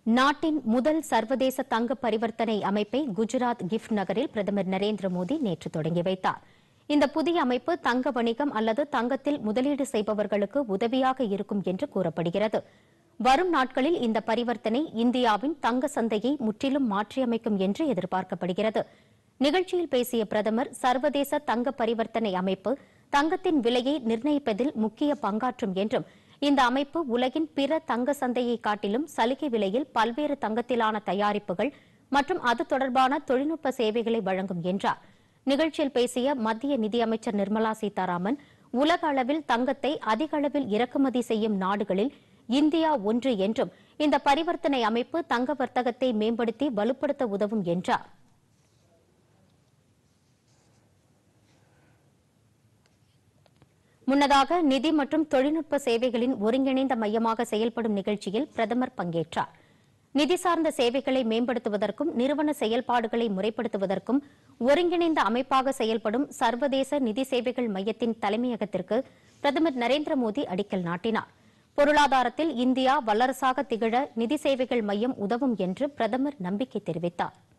நாட்டின் முதல் சர்வதேச தங்க பரிவர்த்தனை அமைப்பை குஜராத் கிஃப்ட் நகரில் பிரதமர் நரேந்திர மோடி நேற்று தொடங்கி வைத்தார் இந்த புதிய அமைப்பு தங்க வணிகம் அல்லது தங்கத்தில் முதலீடு செய்பவர்களுக்கு உதவியாக இருக்கும் என்று கூறப்படுகிறது வரும் நாட்களில் இந்த பரிவர்த்தனை இந்தியாவின் தங்க சந்தையை முற்றிலும் மாற்றியமைக்கும் என்று எதிர்பார்க்கப்படுகிறது நிகழ்ச்சியில் பேசிய பிரதமர் சர்வதேச தங்க பரிவர்த்தனை அமைப்பு தங்கத்தின் விலையை நிர்ணயிப்பதில் முக்கிய பங்காற்றும் என்றும் இந்த அமைப்பு உலகின் பிற தங்க சந்தையை காட்டிலும் சலுகை விலையில் பல்வேறு தங்கத்திலான தயாரிப்புகள் மற்றும் அது தொடர்பான தொழில்நுட்ப சேவைகளை வழங்கும் என்றார் நிகழ்ச்சியில் பேசிய மத்திய நிதியமைச்சர் நிர்மலா சீதாராமன் உலக அளவில் தங்கத்தை அதிக அளவில் இறக்குமதி செய்யும் நாடுகளில் இந்தியா ஒன்று என்றும் இந்த பரிவர்த்தனை அமைப்பு தங்க வர்த்தகத்தை மேம்படுத்தி வலுப்படுத்த உதவும் என்றார் முன்னதாக நிதி மற்றும் தொழில்நுட்ப சேவைகளின் ஒருங்கிணைந்த மையமாக செயல்படும் நிகழ்ச்சியில் பிரதமர் பங்கேற்றார் நிதி சார்ந்த சேவைகளை மேம்படுத்துவதற்கும் நிறுவன செயல்பாடுகளை முறைப்படுத்துவதற்கும் ஒருங்கிணைந்த அமைப்பாக செயல்படும் சர்வதேச நிதி சேவைகள் மையத்தின் தலைமையகத்திற்கு பிரதமர் நரேந்திர மோடி அடிக்கல் நாட்டினார் பொருளாதாரத்தில் இந்தியா வல்லரசாக திகழ நிதி சேவைகள் மையம் உதவும் என்று பிரதமர் நம்பிக்கை தெரிவித்தார்